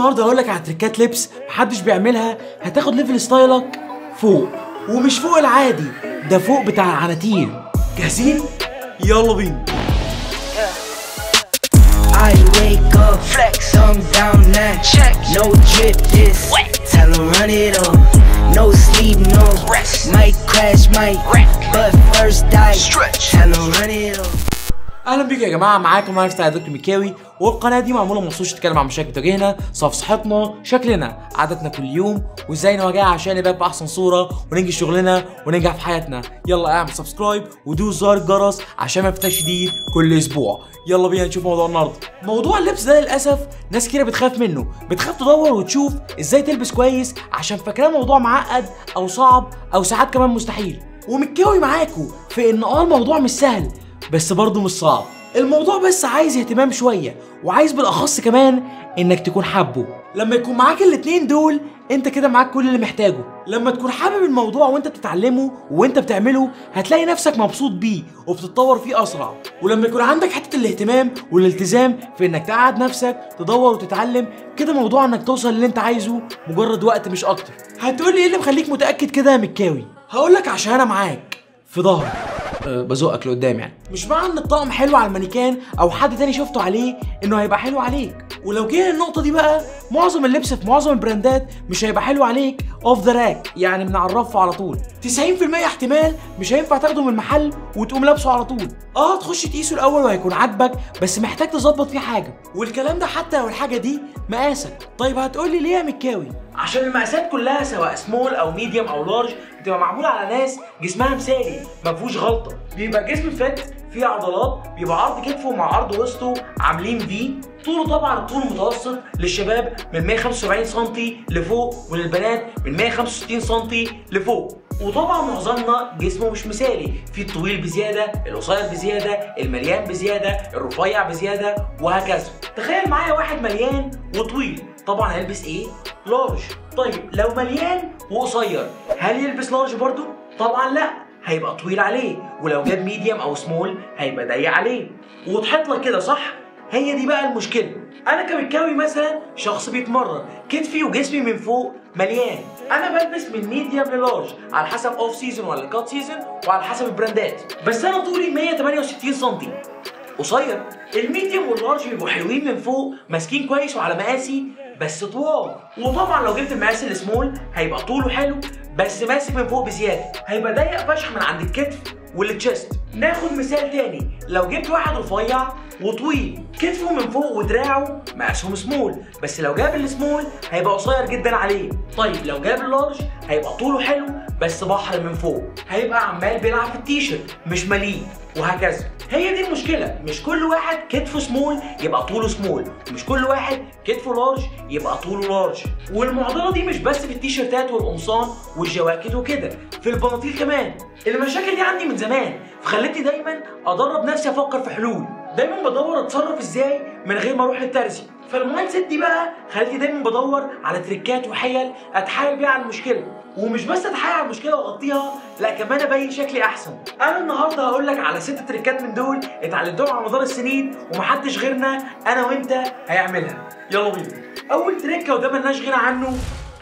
النهارده هقول لك على تريكات لبس محدش بيعملها هتاخد ليفل ستايلك فوق ومش فوق العادي ده فوق بتاع العناتيل جاهزين يلا بينا I wake up, flex, thumb down now. Check, no drip, just tell 'em run it up. No sleep, no rest. Might crash, might wreck, but first I stretch. Tell 'em run it up. اهلا بيكم يا جماعه معاكم لايف ستايل دكتور ميكاوي والقناه دي معموله مخصوص تتكلم عن مشاكل بتواجهنا صفصحتنا شكلنا عاداتنا كل يوم وازاي نواجهها عشان نبقى باحسن صوره وننجز شغلنا وننجح في حياتنا يلا اعمل سبسكرايب ودوس زر الجرس عشان ما يفتحش جديد كل اسبوع يلا بينا نشوف موضوع النهارده موضوع اللبس ده للاسف ناس كتير بتخاف منه بتخاف تدور وتشوف ازاي تلبس كويس عشان فاكراه موضوع معقد او صعب او ساعات كمان مستحيل ومتكاوي معاكم في ان اه الموضوع مش سهل بس برضه مش صعب الموضوع بس عايز اهتمام شوية وعايز بالأخص كمان إنك تكون حابه لما يكون معاك الاتنين دول انت كده معاك كل اللي محتاجه لما تكون حابب الموضوع وانت بتتعلمه وانت بتعمله هتلاقي نفسك مبسوط بيه وبتتطور فيه اسرع ولما يكون عندك حته الاهتمام والالتزام في انك تقعد نفسك تدور وتتعلم كده موضوع انك توصل للي انت عايزه مجرد وقت مش اكتر هتقولي ايه اللي مخليك متاكد كده يا مكاوي هقولك عشان انا معاك في ظهرك أه بزقك لقدام يعني مش معنى ان الطقم حلو على المانيكان او حد تاني شفته عليه انه هيبقى حلو عليك ولو جينا النقطة دي بقى معظم اللبس في معظم البراندات مش هيبقى حلو عليك اوف ذا راك يعني من على الرف على طول 90% احتمال مش هينفع تاخده من المحل وتقوم لابسه على طول اه تخش تقيسه الاول وهيكون عاجبك بس محتاج تظبط فيه حاجة والكلام ده حتى لو الحاجة دي مقاسك طيب هتقولي ليه يا مكاوي عشان المقاسات كلها سواء سمول او ميديوم او لارج بتبقى معموله على ناس جسمها مثالي ما فيهوش غلطه بيبقى جسم فت فيه عضلات بيبقى عرض كتفه مع عرض وسطه عاملين في طوله طبعا الطول المتوسط للشباب من 175 سم لفوق وللبنات من 165 سم لفوق وطبعا معظمنا جسمه مش مثالي في الطويل بزياده القصير بزياده المليان بزياده الرفيع بزياده وهكذا تخيل معايا واحد مليان وطويل طبعا هيلبس ايه لارج طيب لو مليان وقصير هل يلبس لارج برضو طبعا لا هيبقى طويل عليه ولو جاب ميديوم او سمول هيبقى ضيق عليه وضحت لك كده صح هي دي بقى المشكله انا كمكاوي مثلا شخص بيتمرن كتفي وجسمي من فوق مليان انا بلبس من ميديوم للارج على حسب اوف سيزون ولا كات سيزون وعلى حسب البراندات بس انا طولي 168 سم قصير الميديوم واللارج بيبقوا حلوين من فوق ماسكين كويس وعلى مقاسي بس طوال وطبعا لو جبت المقاس السمول هيبقى طوله حلو بس ماسك من فوق بزياده هيبقى ضيق فشخ من عند الكتف والتشست ناخد مثال تاني لو جبت واحد رفيع وطويل كتفه من فوق ودراعه مقاسهم سمول بس لو جاب السمول هيبقى قصير جدا عليه طيب لو جاب اللارج هيبقى طوله حلو بس بحر من فوق هيبقى عمال بيلعب في التيشيرت مش مليء وهكذا هي دي المشكله مش كل واحد كتفه سمول يبقى طوله سمول ومش كل واحد كتفه لارج يبقى طوله لارج والمعضله دي مش بس في التيشيرتات والقمصان والجواكت وكده في البناطيل كمان المشاكل دي عندي من زمان فخلتني دايما ادرب نفسي افكر في حلول دايما بدور اتصرف ازاي من غير ما اروح للترزي فالمايند سيت دي بقى خلتني دايما بدور على تريكات وحيل اتحايل بيها على المشكله ومش بس اتحايل على المشكله واغطيها لا كمان ابين شكلي احسن انا النهارده هقول لك على ست تريكات من دول اتعلمتهم على مدار السنين ومحدش غيرنا انا وانت هيعملها يلا بينا اول تريكه وده ملناش غنى عنه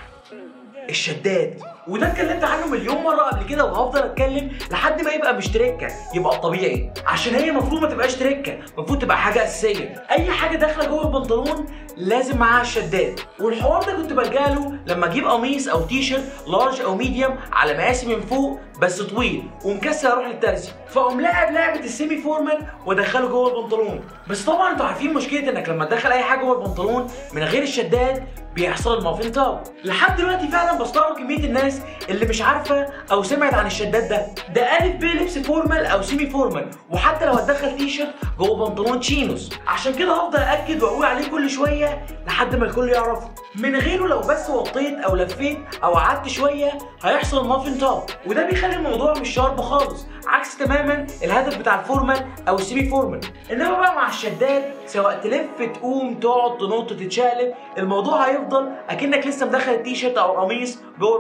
الشداد وده اتكلمت عنه مليون مره قبل كده وهفضل اتكلم لحد ما يبقى مش تركه يبقى الطبيعي عشان هي المفروض ما تبقاش تركه المفروض تبقى حاجه اساسيه اي حاجه داخله جوه البنطلون لازم معاها الشداد والحوار ده كنت بلجأ له لما اجيب قميص او تيشرت لارج او ميديوم على مقاسي من فوق بس طويل ومكسر اروح للترزي فاقوم لاعب لعبه السيمي فورمال وادخله جوه البنطلون بس طبعا انتوا عارفين مشكله انك لما تدخل اي حاجه جوه البنطلون من غير الشداد بيحصل المافين تاو لحد دلوقتي فعلا بستغرب كميه الناس اللي مش عارفه او سمعت عن الشداد ده ده الف ب لبس فورمال او سيمي فورمال وحتى لو هتدخل تيشرت جوه بنطلون تشينوس عشان كده هفضل اكد واقول عليه كل شويه لحد ما الكل يعرفه من غيره لو بس وطيت او لفيت او قعدت شويه هيحصل مافين توب وده بيخلي الموضوع مش شارب خالص عكس تماما الهدف بتاع الفورمال او السيمي فورمال انما بقى مع الشداد سواء تلف تقوم تقعد تنط تتشقلب الموضوع هيفضل اكنك لسه مدخل التيشيرت او القميص جوه البنطلون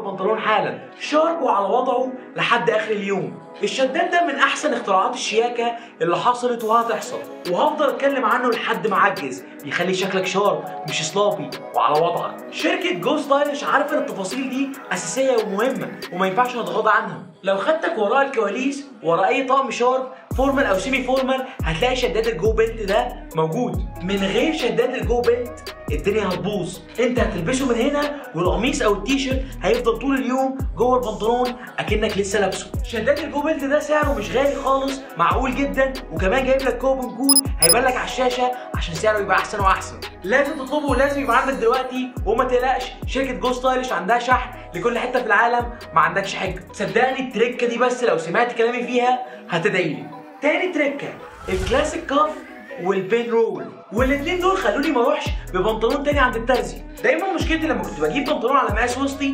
حالا شارب وعلى وضعه لحد اخر اليوم الشداد ده من احسن اختراعات الشياكه اللي حصلت وهتحصل وهفضل اتكلم عنه لحد ما اعجز بيخلي شكلك شارب مش سلابي وعلى وضعك شركه جو ستايلش عارفه ان التفاصيل دي اساسيه ومهمه وما ينفعش نتغاضى عنها لو خدتك وراء الكواليس ورا اي طقم شارب فورمال او سيمي فورمال هتلاقي شداد الجو بيلت ده موجود من غير شداد الجو بيلت الدنيا هتبوظ انت هتلبسه من هنا والقميص او التيشيرت هيفضل طول اليوم جوه البنطلون اكنك لسه لابسه شداد الجو بيلت ده سعره مش غالي خالص معقول جدا وكمان جايب لك كوبون كود هيبان لك على الشاشه عشان سعره يبقى احسن واحسن لازم تطلبه ولازم يبقى عندك دلوقتي وما تقلقش شركه جو ستايلش عندها شحن لكل حته في العالم ما عندكش حاجه صدقني التركه دي بس لو سمعت كلامي فيها هتدعي لي تاني تركه الكلاسيك كاف والبين رول والاثنين دول خلوني ما اروحش ببنطلون تاني عند الترزي دايما مشكلتي لما كنت بجيب بنطلون على مقاس وسطي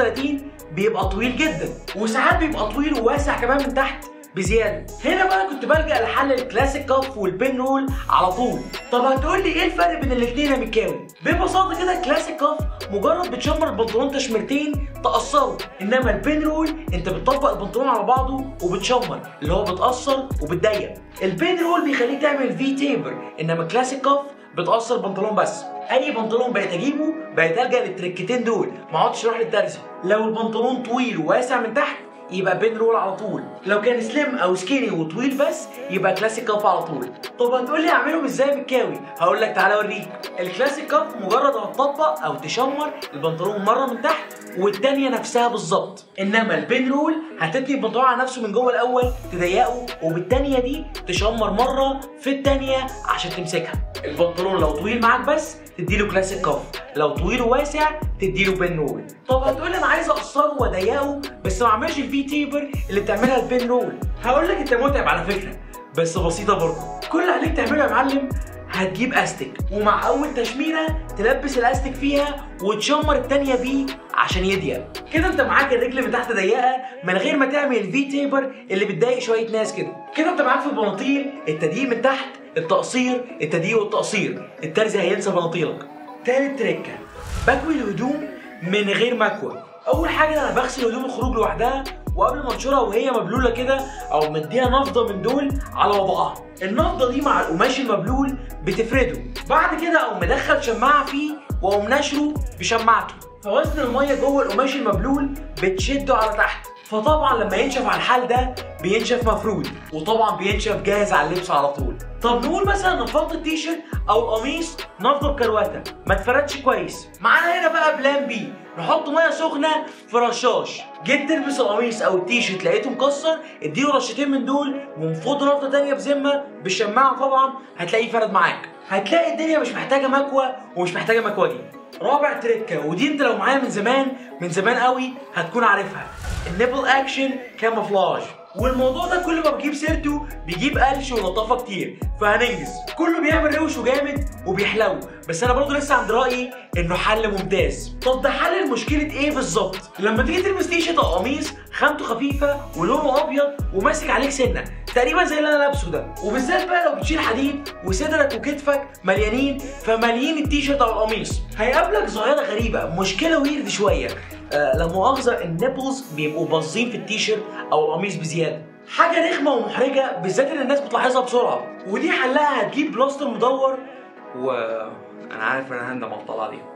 33 بيبقى طويل جدا وساعات بيبقى طويل وواسع كمان من تحت بزياده هنا بقى كنت بلجا لحل الكلاسيك كاف والبين رول على طول طب هتقول لي ايه الفرق بين الاثنين يا مكاوي ببساطه كده الكلاسيك كاف مجرد بتشمر البنطلون تشمرتين تقصره انما البين رول انت بتطبق البنطلون على بعضه وبتشمر اللي هو بتقصر وبتضيق البين رول بيخليك تعمل في تيبر انما الكلاسيك كاف بتقصر البنطلون بس اي بنطلون بقيت اجيبه بقيت الجا للتركتين دول ما اقعدش اروح للترزي لو البنطلون طويل وواسع من تحت يبقى بين رول على طول لو كان سليم او سكيني وطويل بس يبقى كلاسيك كاف على طول طب هتقول لي اعملهم ازاي بالكاوي هقول لك تعالى اوريك الكلاسيك كاف مجرد ما تطبق او تشمر البنطلون مره من تحت والتانية نفسها بالظبط انما البين رول هتتني البنطلون على نفسه من جوه الاول تضيقه وبالتانية دي تشمر مره في التانية عشان تمسكها البنطلون لو طويل معاك بس تديله كلاسيك كاف لو طويل وواسع تديله بين رول طب هتقول انا عايز اقصره واضيقه بس ما اعملش الفي تيبر اللي بتعملها البين رول هقول لك انت متعب على فكره بس بسيطه برضه كل اللي عليك تعمله يا معلم هتجيب استك ومع اول تشميره تلبس الاستك فيها وتشمر التانية بيه عشان يضيق كده انت معاك الرجل من تحت ضيقه من غير ما تعمل الفي تيبر اللي بتضايق شويه ناس كده كده انت معاك في البناطيل التضييق من تحت التقصير التضييق والتقصير الترزي هينسى بناطيلك تالت تركه بكوي الهدوم من غير مكوى اول حاجه انا بغسل هدوم الخروج لوحدها وقبل ما انشرها وهي مبلوله كده او مديها نفضه من دول على وضعها النفضه دي مع القماش المبلول بتفرده بعد كده اقوم مدخل شماعه فيه واقوم نشره بشماعته فوزن الميه جوه القماش المبلول بتشده على تحت فطبعا لما ينشف على الحال ده بينشف مفرود وطبعا بينشف جاهز على اللبس على طول طب نقول مثلا نفضت التيشيرت او القميص نفضه بكروته ما اتفردش كويس معانا هنا بقى بلان بي نحط ميه سخنه في رشاش جيت تلبس القميص او التيشيرت لقيته مكسر اديله رشتين من دول وانفض نفضه تانيه بذمه بالشماعه طبعا هتلاقيه فرد معاك هتلاقي الدنيا مش محتاجه مكوى ومش محتاجه مكواجي رابع تريكه ودي انت لو معايا من زمان من زمان قوي هتكون عارفها النيبل اكشن كاموفلاج والموضوع ده كل ما بجيب سيرته بيجيب قلش ولطافه كتير فهننجز كله بيعمل روش وجامد وبيحلو بس انا برضه لسه عند رايي انه حل ممتاز طب ده حل لمشكله ايه بالظبط لما تيجي تلبس تيشيرت او قميص خامته خفيفه ولونه ابيض وماسك عليك سنه تقريبا زي اللي انا لابسه ده وبالذات بقى لو بتشيل حديد وصدرك وكتفك مليانين فماليين التيشيرت او القميص هيقابلك ظاهره غريبه مشكله ويرد شويه آه لا مؤاخذه النبلز بيبقوا باظين في التيشيرت او القميص بزياده حاجه رخمه ومحرجه بالذات ان الناس بتلاحظها بسرعه ودي حلها هتجيب بلاستر مدور و انا عارف ان انا هندم على الطلعه دي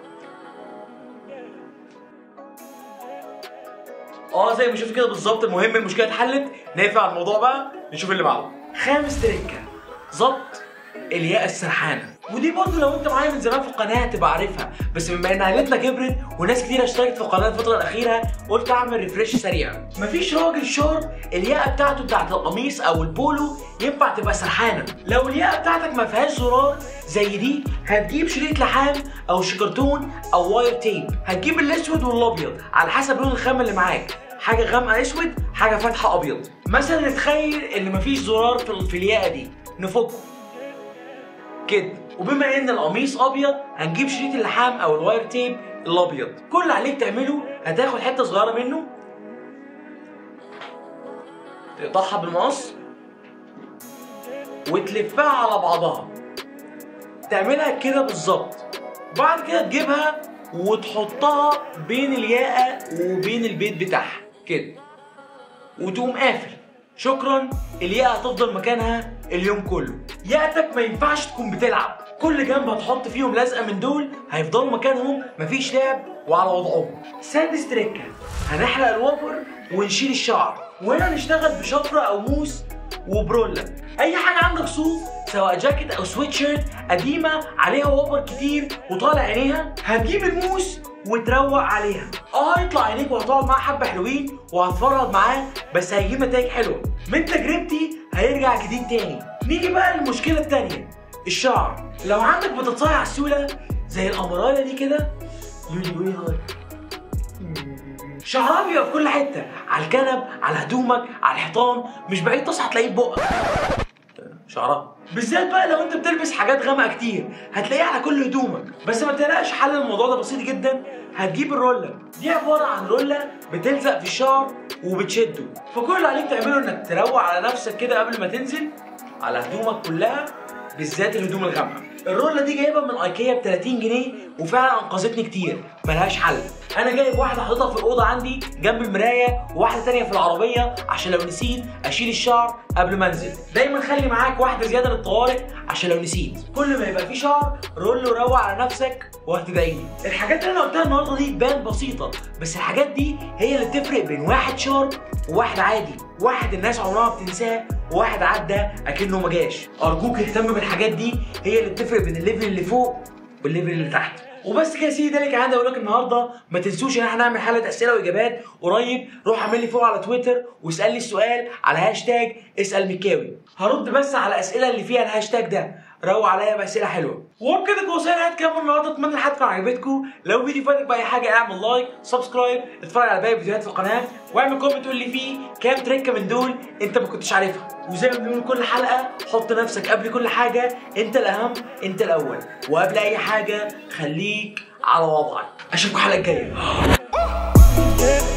اه زي ما شفت كده بالظبط المهم المشكله اتحلت نقفل على الموضوع بقى نشوف اللي بعده خامس تركه ظبط الياقه السرحانه ودي برضه لو انت معايا من زمان في القناه هتبقى عارفها بس بما ان عائلتنا كبرت وناس كتير اشتركت في القناه الفتره الاخيره قلت اعمل ريفريش سريع مفيش راجل شارب الياقه بتاعته بتاعت القميص او البولو ينفع تبقى سرحانه لو الياقه بتاعتك ما فيهاش زرار زي دي هتجيب شريط لحام او شكرتون او واير تيب هتجيب الاسود والابيض على حسب لون الخامه اللي معاك حاجه غامقه اسود حاجه فاتحه ابيض مثلا نتخيل ان مفيش زرار في في الياقه دي نفكه كده وبما ان القميص ابيض هنجيب شريط اللحام او الواير تيب الابيض كل اللي عليك تعمله هتاخد حته صغيره منه تقطعها بالمقص وتلفها على بعضها تعملها كده بالظبط بعد كده تجيبها وتحطها بين الياقه وبين البيت بتاعها كده وتقوم قافل شكرا الياقه هتفضل مكانها اليوم كله ياقتك ما ينفعش تكون بتلعب كل جنب هتحط فيهم لزقه من دول هيفضلوا مكانهم مفيش لعب وعلى وضعهم سادس تريكه هنحرق الوفر ونشيل الشعر وهنا نشتغل بشفره او موس وبرولا اي حاجه عندك صوف سواء جاكيت او سويتشيرت قديمه عليها وفر كتير وطالع عينيها هتجيب الموس وتروق عليها اه هيطلع عينيك وهتقعد معاه حبه حلوين وهتفرهد معاه بس هيجيب نتائج حلوه من تجربتي هيرجع جديد تاني نيجي بقى للمشكله التانيه الشعر لو عندك بتتصايع سهوله زي الامرايه دي كده لولي وي هاي شعرها بيبقى في كل حته على الكنب على هدومك على الحيطان مش بعيد تصحى تلاقيه في بقك شعرها بالذات بقى لو انت بتلبس حاجات غامقه كتير هتلاقيها على كل هدومك بس ما تقلقش حل الموضوع ده بسيط جدا هتجيب الرولة دي عبارة عن رولة بتلزق في الشعر وبتشده فكل اللي عليك تعمله انك تروق على نفسك كده قبل ما تنزل على هدومك كلها بالذات الهدوم الغامقه الرولة دي جايبها من ايكيا ب 30 جنيه وفعلا انقذتني كتير ملهاش حل انا جايب واحده حاططها في الاوضه عندي جنب المرايه وواحده تانية في العربيه عشان لو نسيت اشيل الشعر قبل ما انزل دايما خلي معاك واحده زياده للطوارئ عشان لو نسيت كل ما يبقى في شعر رول وروق على نفسك وهتدعيلي الحاجات اللي انا قلتها النهارده دي تبان بسيطه بس الحاجات دي هي اللي بتفرق بين واحد شارب وواحد عادي واحد الناس عمرها ما بتنساه وواحد عدى اكنه ما جاش ارجوك اهتم بالحاجات دي هي اللي بتفرق بين الليفل اللي فوق والليفل اللي تحت وبس كده يا سيدي ده اللي كان عندي اقول لك النهارده ما تنسوش ان احنا هنعمل حلقه اسئله واجابات قريب روح اعمل لي فوق على تويتر واسالني السؤال على هاشتاج اسال مكاوي هرد بس على الاسئله اللي فيها الهاشتاج ده روق عليا باسئله حلوه وبكده كده وصلنا لحد كام النهارده اتمنى الحلقه تكون عجبتكم لو فيديو فاتك باي حاجه اعمل لايك سبسكرايب اتفرج على باقي الفيديوهات في القناه واعمل كومنت تقول لي فيه كام تريكه من دول انت ما كنتش عارفها وزي ما بنقول كل حلقه حط نفسك قبل كل حاجه انت الاهم انت الاول وقبل اي حاجه خليك على وضعك اشوفكم الحلقه الجايه